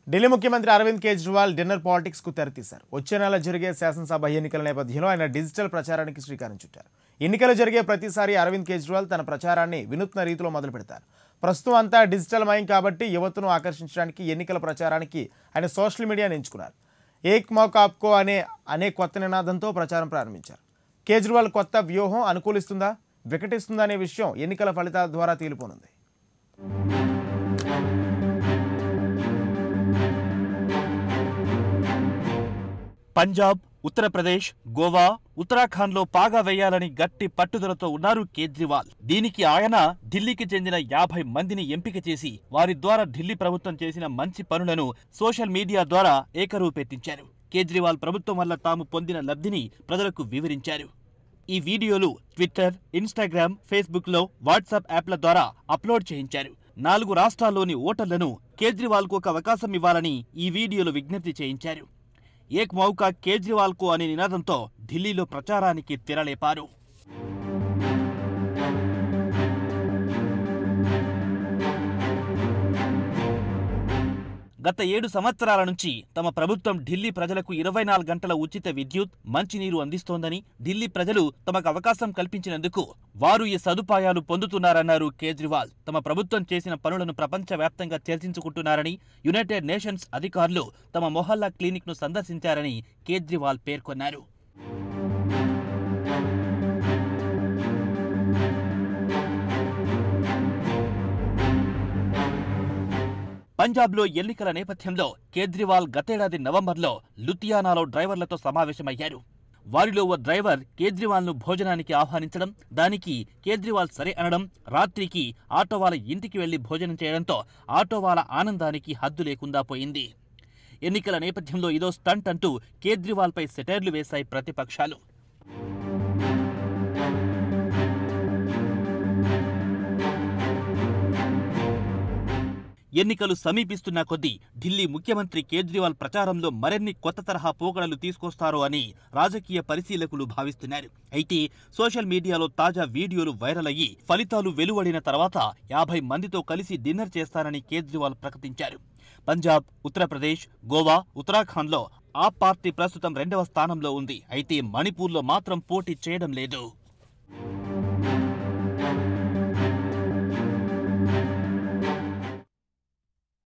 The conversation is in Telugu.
ఢిల్లీ ముఖ్యమంత్రి అరవింద్ కేజ్రీవాల్ డిన్నర్ పాలిటిక్స్ కు తెరతీశారు వచ్చే నెల జరిగే శాసనసభ ఎన్నికల నేపథ్యంలో ఆయన డిజిటల్ ప్రచారానికి శ్రీకారం చుట్టారు ఎన్నికలు జరిగే ప్రతిసారి అరవింద్ కేజ్రీవాల్ తన ప్రచారాన్ని వినూత్న రీతిలో మొదలు పెడతారు ప్రస్తుతం అంతా డిజిటల్ మయం కాబట్టి యువతను ఆకర్షించడానికి ఎన్నికల ప్రచారానికి ఆయన సోషల్ మీడియాని ఎంచుకున్నారు ఏక్ మౌక్ ఆప్కో అనే అనే కొత్త నినాదంతో ప్రచారం ప్రారంభించారు కేజ్రీవాల్ కొత్త వ్యూహం అనుకూలిస్తుందా వికటిస్తుందా అనే విషయం ఎన్నికల ఫలితాల ద్వారా తేలిపోనుంది పంజాబ్ ఉత్తరప్రదేశ్ గోవా ఉత్తరాఖండ్లో పాగా వేయాలని గట్టి పట్టుదలతో ఉన్నారు కేజ్రీవాల్ దీనికి ఆయన ఢిల్లీకి చెందిన యాభై మందిని ఎంపిక చేసి వారి ద్వారా ఢిల్లీ ప్రభుత్వం చేసిన మంచి పనులను సోషల్ మీడియా ద్వారా ఏకరూపెత్తించారు కేజ్రీవాల్ ప్రభుత్వం వల్ల తాము పొందిన లబ్ధిని ప్రజలకు వివరించారు ఈ వీడియోలు ట్విట్టర్ ఇన్స్టాగ్రామ్ ఫేస్బుక్ లో వాట్సాప్ యాప్ల ద్వారా అప్లోడ్ చేయించారు నాలుగు రాష్ట్రాల్లోని ఓటర్లను కేజ్రీవాల్కు ఒక అవకాశం ఇవ్వాలని ఈ వీడియోలు విజ్ఞప్తి చేయించారు ఏక్ మౌకా కేజ్రీవాల్కు అనే నినాదంతో ఢిల్లీలో ప్రచారానికి తెరలేపారు గత ఏడు సంవత్సరాల నుంచి తమ ప్రభుత్వం ఢిల్లీ ప్రజలకు ఇరవై నాలుగు గంటల ఉచిత విద్యుత్ మంచినీరు అందిస్తోందని ఢిల్లీ ప్రజలు తమకు అవకాశం కల్పించినందుకు వారు ఈ సదుపాయాలు పొందుతున్నారన్నారు కేజ్రీవాల్ తమ ప్రభుత్వం చేసిన పనులను ప్రపంచవ్యాప్తంగా చర్చించుకుంటున్నారని యునైటెడ్ నేషన్స్ అధికారులు తమ మొహల్లా క్లినిక్ను సందర్శించారని కేజ్రీవాల్ పేర్కొన్నారు పంజాబ్లో ఎన్నికల నేపథ్యంలో కేజ్రీవాల్ గతేడాది నవంబర్లో లుధియానాలో డ్రైవర్లతో సమావేశమయ్యారు వారిలో ఓ డ్రైవర్ కేజ్రీవాల్ను భోజనానికి ఆహ్వానించడం దానికి కేజ్రీవాల్ సరే అనడం రాత్రికి ఆటో వాళ్ళ ఇంటికి వెళ్లి భోజనం చేయడంతో ఆటో వాళ్ళ ఆనందానికి హద్దు లేకుండా పోయింది ఎన్నికల నేపథ్యంలో ఇదో స్టంట్ అంటూ కేజ్రీవాల్పై సెటైర్లు వేశాయి ప్రతిపక్షాలు ఎన్నికలు సమీపిస్తున్న కొద్దీ ఢిల్లీ ముఖ్యమంత్రి కేజ్రీవాల్ ప్రచారంలో మరిన్ని కొత్త తరహా పోకడలు తీసుకొస్తారో అని రాజకీయ పరిశీలకులు భావిస్తున్నారు అయితే సోషల్ మీడియాలో తాజా వీడియోలు వైరల్ అయ్యి ఫలితాలు వెలువడిన తర్వాత యాభై మందితో కలిసి డిన్నర్ చేస్తానని కేజ్రీవాల్ ప్రకటించారు పంజాబ్ ఉత్తరప్రదేశ్ గోవా ఉత్తరాఖండ్లో ఆ పార్టీ ప్రస్తుతం రెండవ స్థానంలో ఉంది అయితే మణిపూర్లో మాత్రం పోటీ చేయడం లేదు